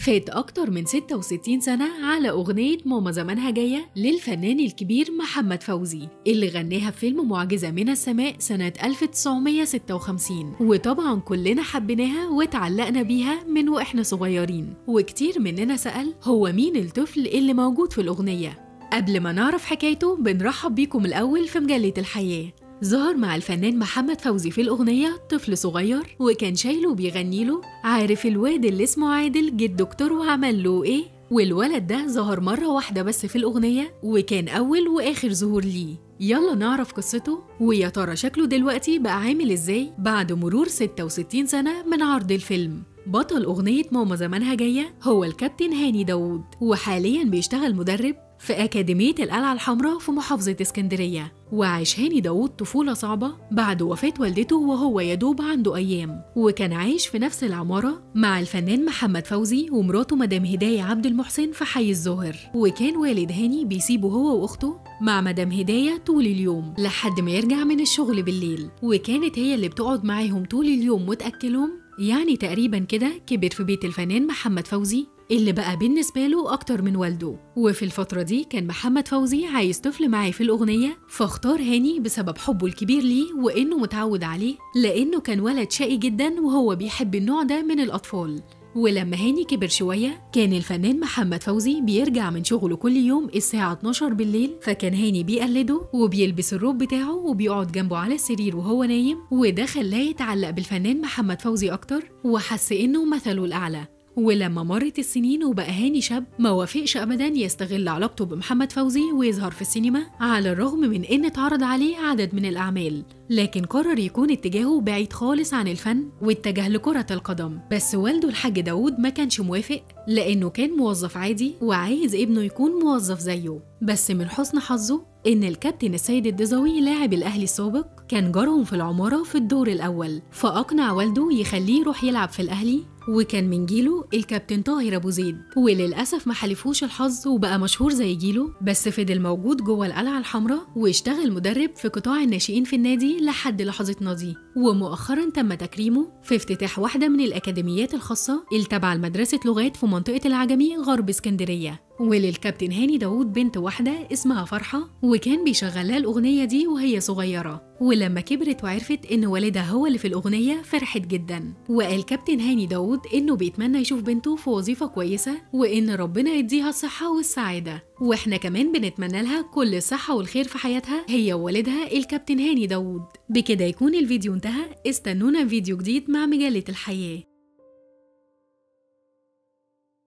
فات أكتر من 66 سنة على أغنية ماما زمانها جاية للفنان الكبير محمد فوزي اللي غناها في فيلم معجزة من السماء سنة 1956 وطبعا كلنا حبيناها واتعلقنا بيها من وإحنا صغيرين وكتير مننا سأل هو مين الطفل اللي موجود في الأغنية قبل ما نعرف حكايته بنرحب بيكم الأول في مجلة الحياة ظهر مع الفنان محمد فوزي في الأغنية طفل صغير وكان شايله وبيغني له عارف الواد اللي اسمه عادل جه الدكتور وعمل له إيه؟ والولد ده ظهر مرة واحدة بس في الأغنية وكان أول وآخر ظهور ليه يلا نعرف قصته ويا ترى شكله دلوقتي بقى عامل ازاي بعد مرور 66 سنة من عرض الفيلم بطل أغنية ماما زمانها جاية هو الكابتن هاني داوود وحاليا بيشتغل مدرب في أكاديمية القلعة الحمراء في محافظة اسكندرية وعاش هاني داوود طفولة صعبة بعد وفاة والدته وهو يدوب عنده أيام وكان عايش في نفس العمارة مع الفنان محمد فوزي ومراته مدام هداية عبد المحسن في حي الزهر وكان والد هاني بيسيبه هو وأخته مع مدام هداية طول اليوم لحد ما يرجع من الشغل بالليل وكانت هي اللي بتقعد معاهم طول اليوم وتأكلهم يعني تقريبا كده كبر في بيت الفنان محمد فوزي اللي بقى بالنسبة له أكتر من والده وفي الفترة دي كان محمد فوزي عايز طفل معاه في الأغنية فاختار هاني بسبب حبه الكبير ليه وإنه متعود عليه لأنه كان ولد شقي جدا وهو بيحب النوع ده من الأطفال ولما هاني كبر شوية كان الفنان محمد فوزي بيرجع من شغله كل يوم الساعة 12 بالليل فكان هاني بيقلده وبيلبس الروب بتاعه وبيقعد جنبه على السرير وهو نايم وده خلاه يتعلق بالفنان محمد فوزي أكتر وحس إنه مثله الأعلى ولما مرت السنين وبقى هاني شاب ما وافقش ابدا يستغل علاقته بمحمد فوزي ويظهر في السينما على الرغم من ان اتعرض عليه عدد من الاعمال لكن قرر يكون اتجاهه بعيد خالص عن الفن واتجه لكرة القدم بس والده الحاج داوود ما كانش موافق لأنه كان موظف عادي وعايز ابنه يكون موظف زيه بس من حسن حظه إن الكابتن السيد الدزوي لاعب الأهلي السابق كان جارهم في العمارة في الدور الأول فأقنع والده يخليه يروح يلعب في الأهلي وكان من جيله الكابتن طاهر ابو زيد وللاسف ما حلفوش الحظ وبقى مشهور زي جيله بس فضل موجود جوه القلعه الحمراء واشتغل مدرب في قطاع الناشئين في النادي لحد لحظتنا دي ومؤخرا تم تكريمه في افتتاح واحده من الاكاديميات الخاصه التابعه لمدرسه لغات في منطقه العجمي غرب اسكندريه وللكابتن هاني داوود بنت واحدة اسمها فرحة وكان بيشغلها الأغنية دي وهي صغيرة ولما كبرت وعرفت إن والدها هو اللي في الأغنية فرحت جدا وقال كابتن هاني داوود إنه بيتمنى يشوف بنته في وظيفة كويسة وإن ربنا يديها الصحة والسعادة وإحنا كمان بنتمنى لها كل الصحة والخير في حياتها هي ووالدها الكابتن هاني داوود بكده يكون الفيديو انتهى استنونا فيديو جديد مع مجلة الحياة